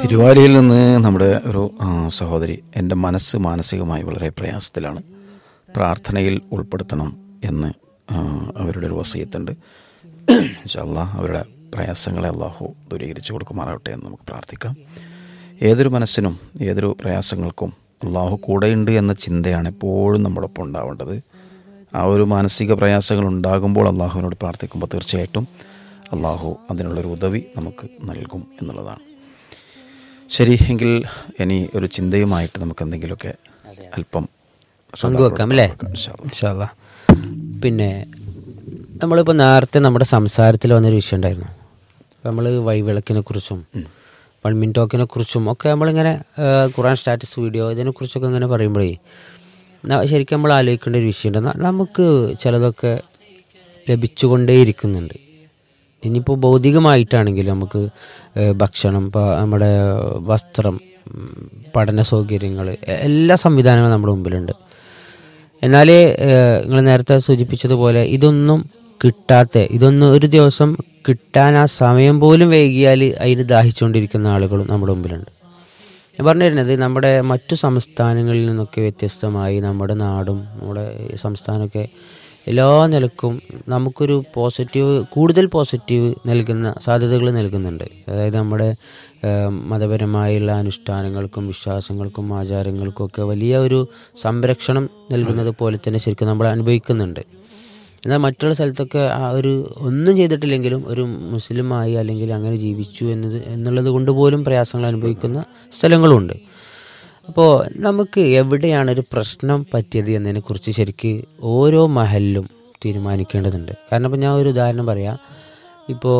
തിരുവാലിയിൽ നിന്ന് നമ്മുടെ ഒരു ആ, സഹോദരി എൻ്റെ മനസ്സ് മാനസികമായി വളരെ പ്രയാസത്തിലാണ് പ്രാർത്ഥനയിൽ ഉൾപ്പെടുത്തണം എന്ന് ആ, അവരുടെ ഒരു വസീയത്തുണ്ട് ഇൻഷാല്ലാ അവരുടെ പ്രയാസങ്ങളെ അള്ളാഹു ദൂരീകരിച്ചു കൊടുക്കുമാറാവട്ടെ എന്ന് നമുക്ക് പ്രാർത്ഥിക്കാം ഏതൊരു മനസ്സിനും ഏതൊരു പ്രയാസങ്ങൾക്കും അള്ളാഹു കൂടെയുണ്ട് എന്ന ചിന്തയാണ് എപ്പോഴും നമ്മുടെ ഒപ്പം ഉണ്ടാവേണ്ടത് ആ ഒരു മാനസിക പ്രയാസങ്ങൾ ഉണ്ടാകുമ്പോൾ അള്ളാഹുവിനോട് പ്രാർത്ഥിക്കുമ്പോൾ തീർച്ചയായിട്ടും അള്ളാഹു അതിനുള്ളൊരു ഉദവി നമുക്ക് നൽകും എന്നുള്ളതാണ് ശരി എങ്കിൽ ഇനി ഒരു ചിന്തയുമായിട്ട് നമുക്ക് എന്തെങ്കിലുമൊക്കെ അല്പം പങ്കുവെക്കാം അല്ലേ ഇൻഷാ അല്ലാ. ഇൻഷാല്ലാ. പിന്നെ നമ്മളിപ്പോൾ നേരത്തെ നമ്മുടെ സംസാരത്തിൽ വന്നൊരു വിഷയം ഉണ്ടായിരുന്നു നമ്മൾ വഴിവിളക്കിനെ കുറിച്ചും വൺമിൻ ടോക്കിനെ കുറിച്ചും ഒക്കെ നമ്മളിങ്ങനെ ആ, ഖുറാൻ സ്റ്റാറ്റസ് വീഡിയോ ഇതിനെക്കുറിച്ചൊക്കെ ഇങ്ങനെ പറയുമ്പോഴേ ന- ശരിക്കും നമ്മൾ ആലോചിക്കേണ്ട ഒരു വിഷയമുണ്ട് ന- നമുക്ക് ചിലതൊക്കെ ലഭിച്ചുകൊണ്ടേയിരിക്കുന്നുണ്ട് ഇനിയിപ്പോൾ ഭൗതികമായിട്ടാണെങ്കിൽ നമുക്ക് ഏഹ്, ഭക്ഷണം ഇപ്പോൾ നമ്മുടെ വസ്ത്രം ഉം, പഠന സൗകര്യങ്ങൾ എല്ലാ സംവിധാനങ്ങളും നമ്മുടെ മുമ്പിലുണ്ട് എന്നാൽ നിങ്ങൾ നേരത്തെ സൂചിപ്പിച്ചതുപോലെ ഇതൊന്നും കിട്ടാത്ത ഇതൊന്നും ഒരു ദിവസം കിട്ടാൻ ആ സമയം പോലും വൈകിയാൽ അതിന് ദാഹിച്ചുകൊണ്ടിരിക്കുന്ന ആളുകളും നമ്മുടെ മുമ്പിലുണ്ട് ഞാൻ പറഞ്ഞു വരുന്നത് നമ്മുടെ മറ്റു സംസ്ഥാനങ്ങളിൽ നിന്നൊക്കെ വ്യത്യസ്തമായി നമ്മുടെ നാടും നമ്മുടെ ഈ സംസ്ഥാനമൊക്കെ എല്ലാ നിലക്കും നമുക്കൊരു പോസിറ്റീവ് കൂടുതൽ പോസിറ്റീവ് നൽകുന്ന സാധ്യതകൾ നൽകുന്നുണ്ട് അതായത് നമ്മുടെ ഏഹ്, മതപരമായുള്ള അനുഷ്ഠാനങ്ങൾക്കും വിശ്വാസങ്ങൾക്കും ആചാരങ്ങൾക്കും ഒക്കെ വലിയ ഒരു സംരക്ഷണം നൽകുന്നത് പോലെ തന്നെ ശരിക്കും നമ്മൾ അനുഭവിക്കുന്നുണ്ട് എന്നാൽ മറ്റുള്ള സ്ഥലത്തൊക്കെ ആ ഒരു ഒന്നും ചെയ്തിട്ടില്ലെങ്കിലും ഒരു മുസ്ലിമായി അല്ലെങ്കിൽ അങ്ങനെ ജീവിച്ചു എന്നത് എന്നുള്ളത് കൊണ്ട് പോലും പ്രയാസങ്ങൾ അനുഭവിക്കുന്ന സ്ഥലങ്ങളുമുണ്ട് അപ്പോൾ നമുക്ക് എവിടെയാണ് ഒരു പ്രശ്നം പറ്റിയത് എന്നതിനെക്കുറിച്ച് ശരിക്ക് ഓരോ മഹലിലും തീരുമാനിക്കേണ്ടതുണ്ട് കാരണം ഇപ്പോൾ ഞാൻ ഒരു ഉദാഹരണം പറയാം ഇപ്പോൾ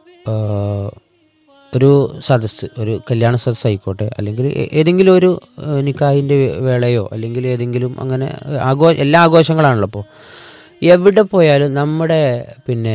ഒരു സദസ്സ് ഒരു കല്യാണ സദസ്സ് ആയിക്കോട്ടെ അല്ലെങ്കിൽ ഏ- ഏതെങ്കിലും ഒരു ഏഹ്, നിക്കാഹിൻ്റെ വേളയോ അല്ലെങ്കിൽ ഏതെങ്കിലും അങ്ങനെ ആഘോ എല്ലാ ആഘോഷങ്ങളാണല്ലോ ഇപ്പോൾ എവിടെ പോയാലും നമ്മുടെ പിന്നെ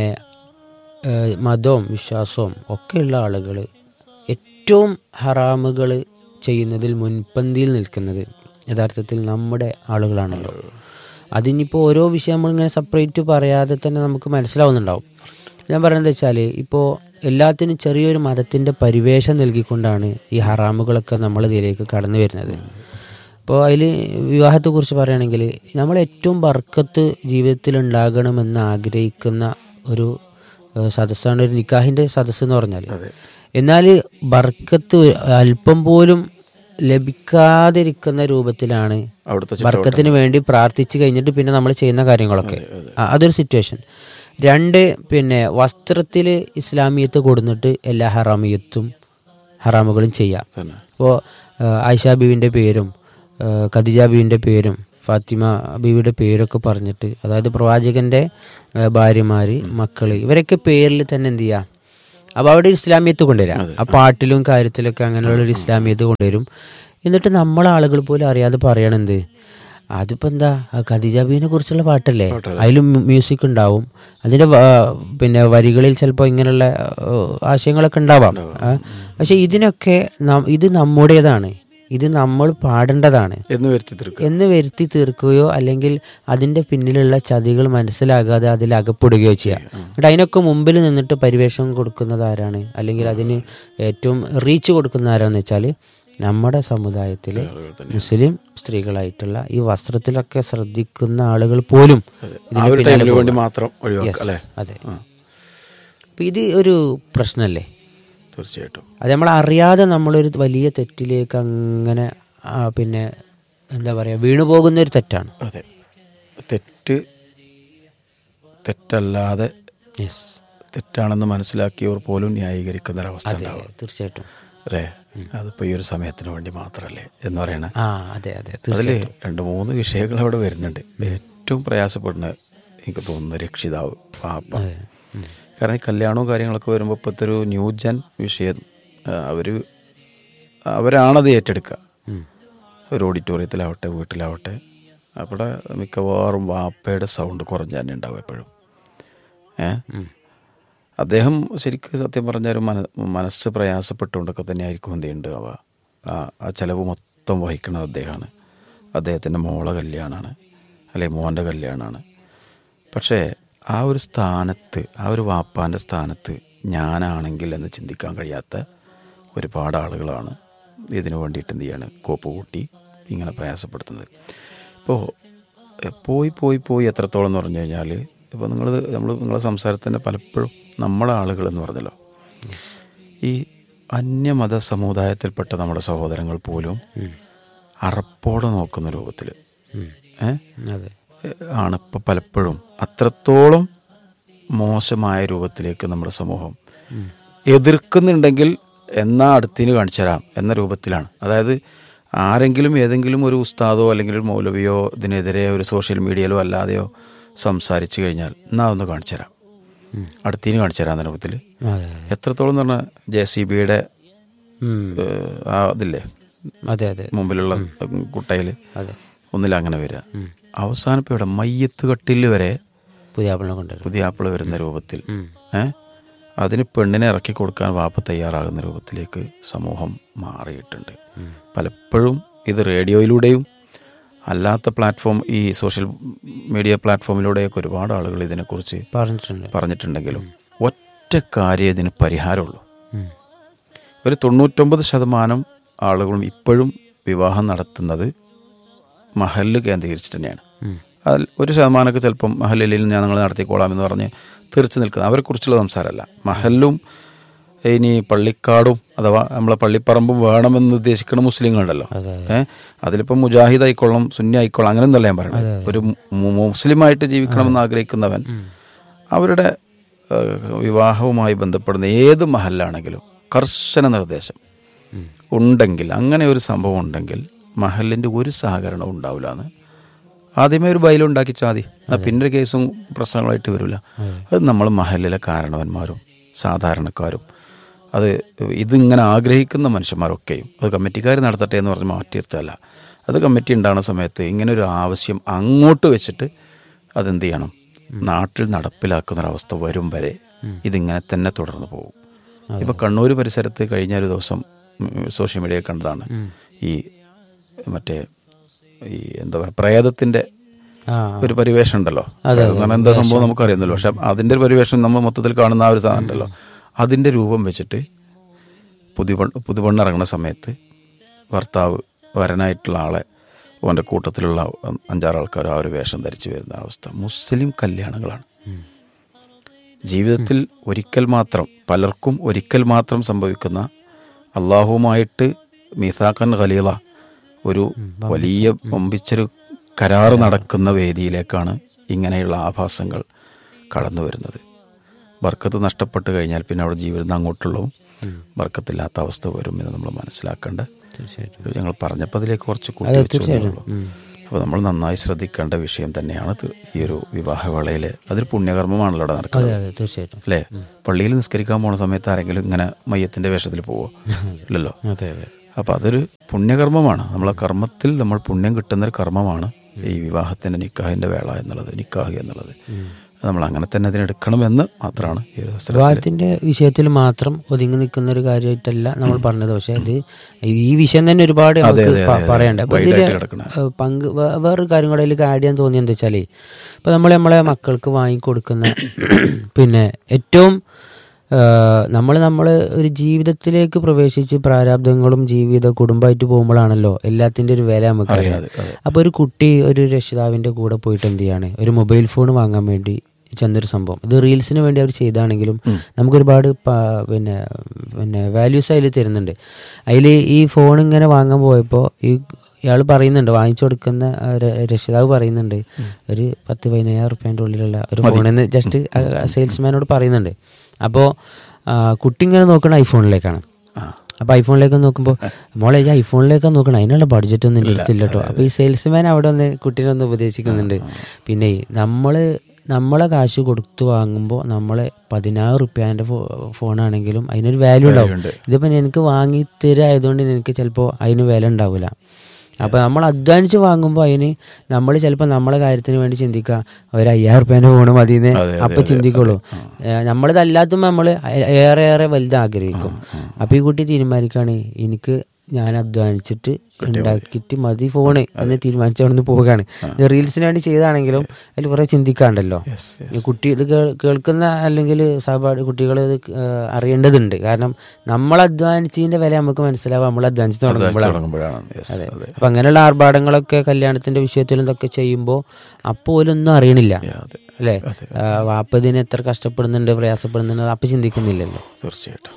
ഏഹ്, മതവും വിശ്വാസവും ഒക്കെയുള്ള ആളുകൾ ഏറ്റവും ഹറാമുകൾ ചെയ്യുന്നതിൽ മുൻപന്തിയിൽ നിൽക്കുന്നത് യഥാർത്ഥത്തിൽ നമ്മുടെ ആളുകളാണല്ലോ അതിനിപ്പോൾ ഓരോ വിഷയം നമ്മളിങ്ങനെ സെപ്പറേറ്റ് പറയാതെ തന്നെ നമുക്ക് മനസ്സിലാവുന്നുണ്ടാവും ഞാൻ പറയുന്നത് വെച്ചാൽ ഇപ്പോൾ എല്ലാത്തിനും ചെറിയൊരു മതത്തിൻ്റെ പരിവേഷം നൽകിക്കൊണ്ടാണ് ഈ ഹറാമുകളൊക്കെ നമ്മളിതിലേക്ക് കടന്നു വരുന്നത് അപ്പോൾ അതിൽ വിവാഹത്തെക്കുറിച്ച് പറയുകയാണെങ്കിൽ നമ്മൾ ഏറ്റവും ബർക്കത്ത് ജീവിതത്തിൽ ഉണ്ടാകണമെന്ന് ആഗ്രഹിക്കുന്ന ഒരു ഏഹ്, സദസ്സാണ് ഒരു നിക്കാഹിൻ്റെ സദസ്സ് എന്ന് പറഞ്ഞാൽ എന്നാൽ ബർക്കത്ത് അല്പം പോലും ലഭിക്കാതിരിക്കുന്ന രൂപത്തിലാണ് അവിടുത്തെ ബർക്കത്തിന് വേണ്ടി പ്രാർത്ഥിച്ചു കഴിഞ്ഞിട്ട് പിന്നെ നമ്മൾ ചെയ്യുന്ന കാര്യങ്ങളൊക്കെ ആ, അതൊരു സിറ്റുവേഷൻ രണ്ട് പിന്നെ വസ്ത്രത്തിൽ ഇസ്ലാമിയത്ത് കൊടുന്നിട്ട് എല്ലാ ഹറാമിയത്തും ഹറാമുകളും ചെയ്യാം തന്നെ ഇപ്പോൾ ആയിഷ ബീവിൻ്റെ പേരും ആ, ഖദീജ ബീവിൻ്റെ പേരും ഫാത്തിമ ബീവിയുടെ പേരൊക്കെ പറഞ്ഞിട്ട് അതായത് പ്രവാചകന്റെ ആ, ഭാര്യമാര് മക്കള് ഇവരൊക്കെ പേരിൽ തന്നെ എന്ത് ചെയ്യാം അപ്പോൾ അവിടെ ഒരു ഇസ്ലാമിയത്ത് കൊണ്ടുവരാം ആ പാട്ടിലും കാര്യത്തിലൊക്കെ അങ്ങനെയുള്ള ഒരു ഇസ്ലാമിയത്ത് കൊണ്ടുവരും എന്നിട്ട് നമ്മളെ ആളുകൾ പോലും അറിയാതെ പറയണെന്ത് അതിപ്പോ എന്താ ആ ഖദീജ ബീവിനെ കുറിച്ചുള്ള പാട്ടല്ലേ അതിലും മ്യൂസിക് ഉണ്ടാവും അതിന്റെ വ- പിന്നെ വരികളിൽ ചിലപ്പോൾ ഇങ്ങനെയുള്ള ആ, ആശയങ്ങളൊക്കെ ഉണ്ടാവാം ആ, പക്ഷെ ഇതിനൊക്കെ നം- ഇത് നമ്മുടേതാണ് ഇത് നമ്മൾ പാടേണ്ടതാണ് എന്ന് വരുത്തി തീർക്കുക എന്ന് വരുത്തി തീർക്കുകയോ അല്ലെങ്കിൽ അതിന്റെ പിന്നിലുള്ള ചതികൾ മനസ്സിലാകാതെ അതിൽ അകപ്പെടുകയോ ചെയ്യാം എന്നിട്ട് അതിനൊക്കെ മുമ്പിൽ നിന്നിട്ട് പരിവേഷം കൊടുക്കുന്നത് ആരാണ് അല്ലെങ്കിൽ അതിന് ഏറ്റവും റീച്ച് കൊടുക്കുന്ന ആരാന്ന് വെച്ചാൽ നമ്മുടെ സമുദായത്തിലെ മുസ്ലിം സ്ത്രീകളായിട്ടുള്ള ഈ വസ്ത്രത്തിലൊക്കെ ശ്രദ്ധിക്കുന്ന ആളുകൾ പോലും ആ ഒരു ടൈമിന് വേണ്ടി മാത്രം ഒഴിവാക്കുക അല്ലേ അതെ അപ്പൊ ഇത് ഒരു പ്രശ്നമല്ലേ തീർച്ചയായിട്ടും അത് നമ്മൾ അറിയാതെ നമ്മളൊരു വലിയ തെറ്റിലേക്ക് അങ്ങനെ ആ, പിന്നെ എന്താ പറയുക വീണു പോകുന്ന ഒരു തെറ്റാണ് അതെ തെറ്റ് തെറ്റല്ലാതെ യെസ് തെറ്റാണെന്ന് മനസ്സിലാക്കിയവർ പോലും ന്യായീകരിക്കുന്ന ഒരവസ്ഥ അതെ ഉണ്ടാവും തീർച്ചയായിട്ടും അല്ലേ അതിപ്പോ ഈ ഒരു സമയത്തിന് വേണ്ടി മാത്രല്ലേ എന്ന് പറയണ ആ അതെ അതെ അതില് തീർച്ചയായിട്ടും രണ്ട് മൂന്ന് വിഷയങ്ങൾ അവിടെ വരുന്നുണ്ട് ഏറ്റവും പ്രയാസപ്പെടുന്ന എനിക്ക് തോന്നുന്നു രക്ഷിതാവ് പാപ്പ അതെ. ഉം. കാരണം ഈ കല്യാണവും കാര്യങ്ങളൊക്കെ വരുമ്പോൾ ഇപ്പോഴത്തെ ഒരു ന്യൂജൻ വിഷയം ആ, അവര് അവരാണത് ഏറ്റെടുക്കുക ഉം. ഒരു ഓഡിറ്റോറിയത്തിലാവട്ടെ വീട്ടിലാവട്ടെ അവിടെ മിക്കവാറും വാപ്പയുടെ സൗണ്ട് കുറഞ്ഞു തന്നെ ഉണ്ടാവും എപ്പോഴും ഏ ഉം. അദ്ദേഹം ശരിക്കും സത്യം പറഞ്ഞ ഒരു മന മനസ്സ് പ്രയാസപ്പെട്ടുകൊണ്ടൊക്കെ തന്നെ ആയിരിക്കും എന്ത് ഉണ്ടാവുക ആ ആ ചിലവ് മൊത്തം വഹിക്കുന്നത് അദ്ദേഹമാണ് അദ്ദേഹത്തിൻ്റെ മോളെ കല്യാണമാണ് അല്ലെ മോൻ്റെ കല്യാണമാണ് പക്ഷേ ആ ഒരു സ്ഥാനത്ത് ആ ഒരു വാപ്പാൻ്റെ സ്ഥാനത്ത് ഞാനാണെങ്കിൽ എന്ന് ചിന്തിക്കാൻ കഴിയാത്ത ഒരുപാട് ആളുകളാണ് ഇതിനു വേണ്ടിയിട്ട് എന്ത് ചെയ്യാണ് കോപ്പ് കൂട്ടി ഇങ്ങനെ പ്രയാസപ്പെടുത്തുന്നത് ഇപ്പോൾ പോയി പോയി പോയി എത്രത്തോളം എന്ന് പറഞ്ഞു കഴിഞ്ഞാൽ ഇപ്പോൾ നിങ്ങൾ നമ്മൾ നിങ്ങളെ സംസാരത്തിൻ്റെ പലപ്പോഴും നമ്മളെ ആളുകൾ എന്ന് പറഞ്ഞല്ലോ ഈ അന്യമത സമുദായത്തിൽപ്പെട്ട നമ്മുടെ സഹോദരങ്ങൾ പോലും അറപ്പോടെ നോക്കുന്ന രൂപത്തിൽ ഏഹ് അതെ ആണ് ഇപ്പോൾ പലപ്പോഴും അത്രത്തോളം മോശമായ രൂപത്തിലേക്ക് നമ്മുടെ സമൂഹം എതിർക്കുന്നുണ്ടെങ്കിൽ എന്നാ അടുത്തിന് കാണിച്ചു തരാം എന്ന രൂപത്തിലാണ് അതായത് ആരെങ്കിലും ഏതെങ്കിലും ഒരു ഉസ്താദോ അല്ലെങ്കിൽ ഒരു മൗലവിയോ ഇതിനെതിരെ ഒരു സോഷ്യൽ മീഡിയയിലോ അല്ലാതെയോ സംസാരിച്ചു കഴിഞ്ഞാൽ എന്നാ ഒന്ന് കാണിച്ചു തരാം അടുത്തിന് കാണിച്ചു തരാം എന്ന രൂപത്തിൽ അതെ എത്രത്തോളം എന്ന് പറഞ്ഞാൽ ജെ സി ബിയുടെ ഉം. അതില്ലേ അതെ അതെ മുമ്പിലുള്ള കുട്ടയിൽ അതെ ഒന്നിൽ അങ്ങനെ വരിക അവസാനം ഇപ്പോൾ ഇവിടെ മയ്യത്ത് കട്ടിൽ വരെ പുതിയ ആപ്പിളിനെ കൊണ്ടുവരും പുതിയ ആപ്പിൾ വരുന്ന രൂപത്തിൽ ഉം. ഏ അതിന് പെണ്ണിനെ ഇറക്കി കൊടുക്കാൻ വാപ്പ തയ്യാറാകുന്ന രൂപത്തിലേക്ക് സമൂഹം മാറിയിട്ടുണ്ട് പലപ്പോഴും ഇത് റേഡിയോയിലൂടെയും അല്ലാത്ത പ്ലാറ്റ്ഫോം ഈ സോഷ്യൽ മീഡിയ പ്ലാറ്റ്ഫോമിലൂടെയൊക്കെ ഒരുപാട് ആളുകൾ ഇതിനെക്കുറിച്ച് പറഞ്ഞിട്ടുണ്ട് പറഞ്ഞിട്ടുണ്ടെങ്കിലും ഒറ്റ കാര്യം ഇതിന് പരിഹാരമുള്ളൂ ഉം. ഒരു തൊണ്ണൂറ്റൊമ്പത് ശതമാനം ആളുകളും ഇപ്പോഴും വിവാഹം നടത്തുന്നത് മഹല്ല് കേന്ദ്രീകരിച്ചിട്ട് തന്നെയാണ് ഉം. അതിൽ ഒരു ശതമാനമൊക്കെ ചിലപ്പം മഹല്ലിൽ ഞാൻ നിങ്ങൾ നടത്തിക്കോളാം എന്ന് പറഞ്ഞ് തീർച്ചു നിൽക്കുന്നത് അവരെക്കുറിച്ചുള്ള സംസാരമല്ല മഹല്ലും ഇനി പള്ളിക്കാടും അഥവാ നമ്മളെ പള്ളിപ്പറമ്പും വേണമെന്ന് ഉദ്ദേശിക്കുന്ന മുസ്ലിങ്ങളുണ്ടല്ലോ അതെ ഏഹ് അതിലിപ്പം മുജാഹിദ് ആയിക്കൊള്ളും സുന്നി ആയിക്കൊള്ളും അങ്ങനെ ഒന്നല്ല ഞാൻ പറയുന്നത് ഒരു മു- മുസ്ലിമായിട്ട് ജീവിക്കണമെന്ന് ആഗ്രഹിക്കുന്നവൻ അവരുടെ ഏഹ്, വിവാഹവുമായി ബന്ധപ്പെടുന്ന ഏത് മഹല്ലാണെങ്കിലും കർശന നിർദ്ദേശം ഉണ്ടെങ്കിൽ അങ്ങനെ ഒരു സംഭവം ഉണ്ടെങ്കിൽ മഹലിൻ്റെ ഒരു സഹകരണവും ഉണ്ടാവില്ല എന്ന് ആദ്യമേ ഒരു ബൈലം ഉണ്ടാക്കിച്ചാൽ മതി എന്നാൽ പിന്നെ കേസും പ്രശ്നങ്ങളായിട്ട് വരില്ല അത് നമ്മൾ മഹലിലെ കാരണവന്മാരും സാധാരണക്കാരും അത് ഇതിങ്ങനെ ആഗ്രഹിക്കുന്ന മനുഷ്യന്മാരൊക്കെയും അത് കമ്മിറ്റിക്കാർ നടത്തട്ടെ എന്ന് പറഞ്ഞ് മാറ്റിയിരുത്തല്ല അത് കമ്മിറ്റി ഉണ്ടാകുന്ന സമയത്ത് ഇങ്ങനെ ഒരു ആവശ്യം അങ്ങോട്ട് വെച്ചിട്ട് അതെന്ത് ചെയ്യണം നാട്ടിൽ നടപ്പിലാക്കുന്നൊരവസ്ഥ വരും വരെ ഇതിങ്ങനെ തന്നെ തുടർന്ന് പോകും ഇപ്പൊ കണ്ണൂർ പരിസരത്ത് കഴിഞ്ഞ ഒരു ദിവസം ഉം, സോഷ്യൽ മീഡിയ കണ്ടതാണ് ഈ മറ്റേ ഈ എന്താ പറയുക പ്രേതത്തിന്റെ ആ ഒരു പരിവേഷം ഉണ്ടല്ലോ അങ്ങനെ എന്താ സംഭവം നമുക്കറിയുന്നല്ലോ പക്ഷെ അതിന്റെ ഒരു പരിവേഷം നമ്മൾ മൊത്തത്തിൽ കാണുന്ന ആ ഒരു സാധനം ഉണ്ടല്ലോ അതിന്റെ രൂപം വെച്ചിട്ട് പുതുപെൺ പുതുപെണ്ണ് ഇറങ്ങുന്ന സമയത്ത് ഭർത്താവ് വരനായിട്ടുള്ള ആളെ ഓൻ്റെ കൂട്ടത്തിലുള്ള അഞ്ചാറ് ആൾക്കാർ ആ ഒരു വേഷം ധരിച്ചു വരുന്ന അവസ്ഥ മുസ്ലിം കല്യാണങ്ങളാണ് ജീവിതത്തിൽ ഒരിക്കൽ മാത്രം പലർക്കും ഒരിക്കൽ മാത്രം സംഭവിക്കുന്ന അള്ളാഹുവുമായിട്ട് മീസാഖൻ ഖലീല ഒരു വലിയ വമ്പിച്ചൊരു കരാറ് നടക്കുന്ന വേദിയിലേക്കാണ് ഇങ്ങനെയുള്ള ആഭാസങ്ങൾ കടന്നു വരുന്നത് ബർക്കത്ത് നഷ്ടപ്പെട്ട് കഴിഞ്ഞാൽ പിന്നെ അവിടെ ജീവിതം അങ്ങോട്ടുള്ളതും ബർക്കത്തില്ലാത്ത അവസ്ഥ വരും എന്ന് നമ്മൾ മനസ്സിലാക്കേണ്ട തീർച്ചയായിട്ടും ഒരു ഞങ്ങൾ പറഞ്ഞപ്പോൾ അതിലേക്ക് കുറച്ച് കൂട്ടി വെച്ചുള്ളൂ അപ്പോൾ നമ്മൾ നന്നായി ശ്രദ്ധിക്കേണ്ട വിഷയം തന്നെയാണ് ഇത് ഈ ഒരു വിവാഹവേളയിൽ അതൊരു പുണ്യകർമ്മമാണല്ലോ അവിടെ നടക്കുന്നത് അതെ അതെ തീർച്ചയായിട്ടും അല്ലേ പള്ളിയിൽ നിസ്കരിക്കാൻ പോണ സമയത്ത് ആരെങ്കിലും ഇങ്ങനെ മയ്യത്തിന്റെ വേഷത്തിൽ പോവോ ഇല്ലല്ലോ അതെ അതെ അപ്പോൾ അതൊരു പുണ്യകർമ്മമാണ് നമ്മളെ കർമ്മത്തിൽ നമ്മൾ പുണ്യം കിട്ടുന്ന ഒരു കർമ്മമാണ് ഈ വിവാഹത്തിന്റെ നിക്കാഹിന്റെ വേള എന്നുള്ളത് നിക്കാഹ് എന്നുള്ളത് അത് നമ്മൾ അങ്ങനെ തന്നെ അതിനെടുക്കണമെന്ന് മാത്രമാണ് ഈ ഒരു അവസരത്തിൽ വിവാഹത്തിന്റെ വിഷയത്തിൽ മാത്രം ഒതുങ്ങി നിൽക്കുന്ന ഒരു കാര്യമായിട്ടല്ല നമ്മൾ പറഞ്ഞത് പക്ഷെ ഇത് ഈ വിഷയം തന്നെ ഒരുപാട് നമുക്ക് അതെ, പ- അതെ. പറയണ്ട അപ്പൊ Wide ഇതില് ആയിട്ട് കിടക്കണ. ഏഹ് പങ്ക് വേ- വേറൊരു കാര്യം കൂടെ അതിൽ ആഡ് ചെയ്യാൻ തോന്നി എന്താ വെച്ചാലേ ഇപ്പൊ നമ്മൾ നമ്മളെ മക്കൾക്ക് വാങ്ങിക്കൊടുക്കുന്ന പിന്നെ ഏറ്റവും നമ്മൾ നമ്മൾ ഒരു ജീവിതത്തിലേക്ക് പ്രവേശിച്ച് പ്രാരാബ്ദങ്ങളും ജീവിത കുടുംബമായിട്ട് പോകുമ്പോഴാണല്ലോ എല്ലാത്തിന്റെ ഒരു വില നമുക്ക് അറിയാം അറിയണത്. അതെ. അപ്പൊ ഒരു കുട്ടി ഒരു രക്ഷിതാവിന്റെ കൂടെ പോയിട്ട് എന്ത് ചെയ്യാണ് ഒരു മൊബൈൽ ഫോൺ വാങ്ങാൻ വേണ്ടി ചെന്നൊരു സംഭവം ഇത് റീൽസിന് വേണ്ടി അവർ ചെയ്താണെങ്കിലും നമുക്കൊരുപാട് പ- പിന്നെ പിന്നെ വാല്യൂസ് അതിൽ തരുന്നുണ്ട് അതിൽ ഈ ഫോൺ ഇങ്ങനെ വാങ്ങാൻ പോയപ്പോൾ ഈ ഇയാൾ പറയുന്നുണ്ട് വാങ്ങിച്ചു കൊടുക്കുന്ന ആ ര- രക്ഷിതാവ് പറയുന്നുണ്ട് ഒരു പത്ത് പതിനയ്യായിരം റുപ്യൻ്റെ ഉള്ളിലുള്ള ഒരു ഫോണിന്ന് ജസ്റ്റ് സെയിൽസ്മാനോട് പറയുന്നുണ്ട് അപ്പോൾ കുട്ടി ഇങ്ങനെ നോക്കുന്ന ഐഫോണിലേക്കാണ് അപ്പൊ ഐഫോണിലേക്ക് നോക്കുമ്പോൾ മോളെ ഈ ഐഫോണിലേക്ക് നോക്കണം അതിനുള്ള ബഡ്ജറ്റ് ഒന്നും എൻ്റെ അടുത്തില്ല കേട്ടോ അപ്പൊ ഈ സെയിൽസ്മാൻ അവിടെ ഒന്ന് കുട്ടീനെ ഒന്ന് ഉപദേശിക്കുന്നുണ്ട് പിന്നെ നമ്മള് നമ്മളെ കാശ് കൊടുത്തു വാങ്ങുമ്പോൾ നമ്മളെ പതിനാറ് റുപ്യാൻ്റെ ഫോണാണെങ്കിലും അതിനൊരു വാല്യൂ ഉണ്ടാവും ഇതിപ്പോൾ എനിക്ക് വാങ്ങി തരായതുകൊണ്ട് എനിക്ക് ചിലപ്പോൾ അതിന് വില ഉണ്ടാവില്ല അപ്പോൾ നമ്മൾ അധ്വാനിച്ച് വാങ്ങുമ്പോൾ അതിന് നമ്മൾ ചിലപ്പോൾ നമ്മളെ കാര്യത്തിന് വേണ്ടി ചിന്തിക്കുക ഒരു അയ്യായിരം റുപ്യേൻ്റെ ഫോണ് മതിയെന്ന് അപ്പോൾ ചിന്തിക്കുള്ളൂ നമ്മളിതല്ലാത്തുമ്പോൾ നമ്മൾ ഏറെ ഏറെ വലുത് ആഗ്രഹിക്കും അപ്പോൾ ഈ കുട്ടി തീരുമാനിക്കുകയാണ് എനിക്ക് ഞാൻ അധ്വാനിച്ചിട്ട് ഉണ്ടാക്കിയിട്ട് മതി ഫോണ് എന്ന് തീരുമാനിച്ച് അവിടെ നിന്ന് പോവുകയാണ് ഇത് റീൽസിന് വേണ്ടി ചെയ്താണെങ്കിലും അതിൽ കുറെ ചിന്തിക്കാണ്ടല്ലോ Yes, yes. ഈ കുട്ടി ഇത് കേൾ- കേൾക്കുന്ന അല്ലെങ്കിൽ സഹപാഠി കുട്ടികൾ ഇത് ഏഹ്, അറിയേണ്ടതുണ്ട് കാരണം നമ്മൾ അധ്വാനിച്ചതിന്റെ വില നമുക്ക് മനസ്സിലാവും നമ്മൾ അധ്വാനിച്ച് തുടങ്ങുമ്പോഴാണ് തുടങ്ങുമ്പോഴാണ് Yes, അതെ അപ്പൊ അങ്ങനെയുള്ള ആർഭാടങ്ങളൊക്കെ കല്യാണത്തിന്റെ വിഷയത്തിലും ഇതൊക്കെ ചെയ്യുമ്പോൾ അപ്പോലൊന്നും അറിയണില്ല Yeah, അതെ അല്ലേ വാപ്പ ഇതിന് എത്ര കഷ്ടപ്പെടുന്നുണ്ട് പ്രയാസപ്പെടുന്നുണ്ട് അപ്പൊ ചിന്തിക്കുന്നില്ലല്ലോ തീർച്ചയായിട്ടും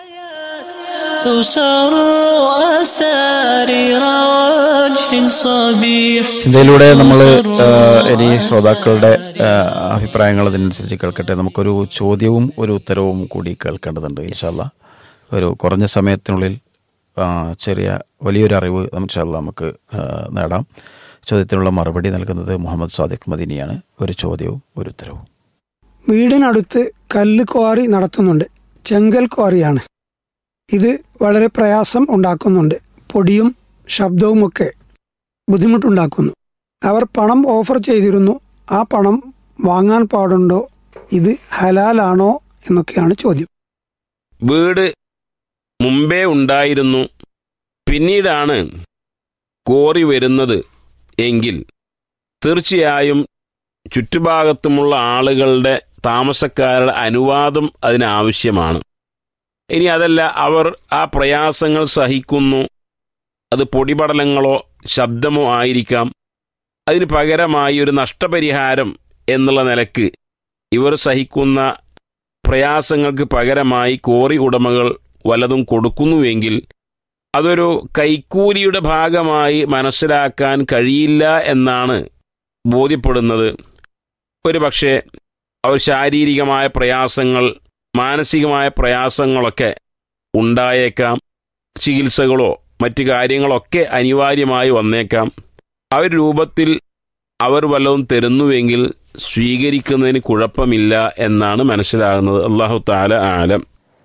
تسر أسارير وجه صبيح ചിന്തയിലൂടെ നമ്മൾ ഇനി ശ്രോതാക്കളുടെ ആ, അഭിപ്രായങ്ങൾ അതിനനുസരിച്ച് കേൾക്കട്ടെ നമുക്കൊരു ചോദ്യവും ഒരു ഉത്തരവും കൂടി കേൾക്കേണ്ടതുണ്ട് ഇൻഷാല്ല ഒരു കുറഞ്ഞ സമയത്തിനുള്ളിൽ ആ, ചെറിയ വലിയൊരു അറിവ് ഇൻഷാല്ല നമുക്ക് ആ, നേടാം ചോദ്യത്തിനുള്ള മറുപടി നൽകുന്നത് മുഹമ്മദ് സാദിഖ് മദീനിയാണ് ഒരു ചോദ്യവും ഒരു ഉത്തരവും വീടിനടുത്ത് കല്ല് ക്വാറി നടത്തുന്നുണ്ട് ചെങ്കൽ ക്വാറിയാണ് ഇത് വളരെ പ്രയാസം ഉണ്ടാക്കുന്നുണ്ട് പൊടിയും ശബ്ദവുമൊക്കെ ബുദ്ധിമുട്ടുണ്ടാക്കുന്നു അവർ പണം ഓഫർ ചെയ്തിരുന്നു ആ പണം വാങ്ങാൻ പാടുണ്ടോ ഇത് ഹലാലാണോ എന്നൊക്കെയാണ് ചോദ്യം വീട് മുമ്പേ ഉണ്ടായിരുന്നു പിന്നീടാണ് കോറി വരുന്നത് എങ്കിൽ തീർച്ചയായും ചുറ്റുഭാഗത്തുമുള്ള ആളുകളുടെ താമസക്കാരുടെ അനുവാദം അതിനാവശ്യമാണ് ഇനി അതല്ല അവർ ആ പ്രയാസങ്ങൾ സഹിക്കുന്നു അത് പൊടിപടലങ്ങളോ ശബ്ദമോ ആയിരിക്കാം അതിന് പകരമായി ഒരു നഷ്ടപരിഹാരം എന്നുള്ള നിലക്ക് ഇവർ സഹിക്കുന്ന പ്രയാസങ്ങൾക്ക് പകരമായി കോറി ഉടമകൾ വലതും കൊടുക്കുന്നുവെങ്കിൽ അതൊരു കൈക്കൂലിയുടെ ഭാഗമായി മനസ്സിലാക്കാൻ കഴിയില്ല എന്നാണ് ബോധ്യപ്പെടുന്നത് ഒരു പക്ഷേ അവർ ശാരീരികമായ പ്രയാസങ്ങൾ മാനസികമായ പ്രയാസങ്ങളൊക്കെ ഉണ്ടായേക്കാം ചികിത്സകളോ മറ്റു കാര്യങ്ങളൊക്കെ അനിവാര്യമായി വന്നേക്കാം ആ ഒരു രൂപത്തിൽ അവർ വല്ലതും തരുന്നുവെങ്കിൽ സ്വീകരിക്കുന്നതിന് കുഴപ്പമില്ല എന്നാണ് മനസ്സിലാകുന്നത് അള്ളാഹു താല ആലം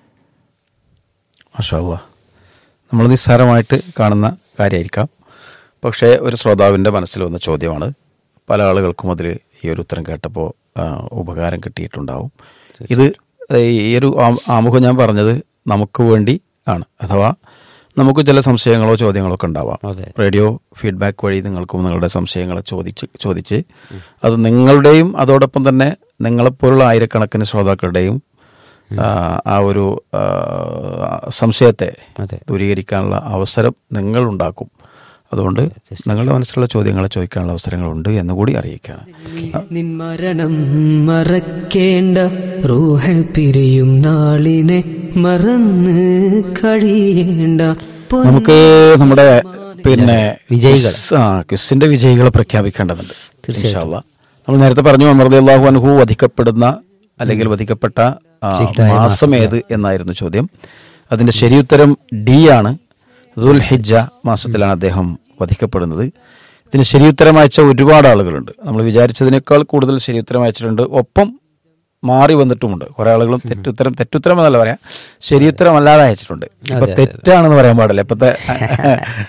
മാഷാല്ല നമ്മൾ നിസ്സാരമായിട്ട് കാണുന്ന കാര്യമായിരിക്കാം പക്ഷേ ഒരു ശ്രോതാവിൻ്റെ മനസ്സിൽ വന്ന ചോദ്യമാണ് പല ആളുകൾക്കും അതിൽ ഈ ഒരു ഉത്തരം കേട്ടപ്പോൾ ആ, ഉപകാരം കിട്ടിയിട്ടുണ്ടാവും ഇത് ഈ ഒരു ആ- ആമുഖം ഞാൻ പറഞ്ഞത് നമുക്ക് വേണ്ടി ആണ് അഥവാ നമുക്ക് ചില സംശയങ്ങളോ ചോദ്യങ്ങളോ ഒക്കെ ഉണ്ടാവാം അതെ റേഡിയോ ഫീഡ്ബാക്ക് വഴി നിങ്ങൾക്കും നിങ്ങളുടെ സംശയങ്ങളെ ചോദിച്ച് ചോദിച്ച് അത് നിങ്ങളുടെയും അതോടൊപ്പം തന്നെ നിങ്ങളെപ്പോലുള്ള ആയിരക്കണക്കിന് ശ്രോതാക്കളുടെയും ആ, ആ ഒരു ആ, സംശയത്തെ അതെ ദൂരീകരിക്കാനുള്ള അവസരം നിങ്ങൾ ഉണ്ടാക്കും അതുകൊണ്ട് നിങ്ങളുടെ മനസ്സിലുള്ള ചോദ്യങ്ങളെ ചോദിക്കാനുള്ള അവസരങ്ങളുണ്ട് എന്നുകൂടി അറിയിക്കുകയാണ് നിൻ മരണം മറക്കേണ്ട റൂഹൽ പിരിയും നാളിനെ മറന്ന് കഴിയേണ്ട പൊൻ- നമുക്ക് നമ്മുടെ പിന്നെ വിജയികൾ. ക്വിസ്- ആ ക്വിസിന്റെ വിജയികളെ പ്രഖ്യാപിക്കേണ്ടതുണ്ട് ഇൻഷാല്ല നമ്മൾ നേരത്തെ പറഞ്ഞു അമൃത അള്ളാഹു അൻഹു വധിക്കപ്പെടുന്ന അല്ലെങ്കിൽ വധിക്കപ്പെട്ട ആ, ശിഖ്റായ മാസം ഏത് എന്നായിരുന്നു ചോദ്യം അതിന്റെ ശരിയുത്തരം ഡി ആണ് ദുൽ ഹിജ്ജ മാസത്തിലാണ് അദ്ദേഹം വധിക്കപ്പെടുന്നത് ഇതിന് ശരിയുത്തരം അയച്ച ഒരുപാട് ആളുകളുണ്ട് നമ്മൾ വിചാരിച്ചതിനേക്കാൾ കൂടുതൽ ശരിയുത്തരം അയച്ചിട്ടുണ്ട് ഒപ്പം മാറി വന്നിട്ടുമുണ്ട് കുറെ ആളുകളും തെറ്റുത്തരം തെറ്റുത്തരം എന്നല്ല പറയാം ശരിയുത്തരം അല്ലാതെ അയച്ചിട്ടുണ്ട് ഇപ്പൊ തെറ്റാണെന്ന് പറയാൻ പാടില്ല ഇപ്പത്തെ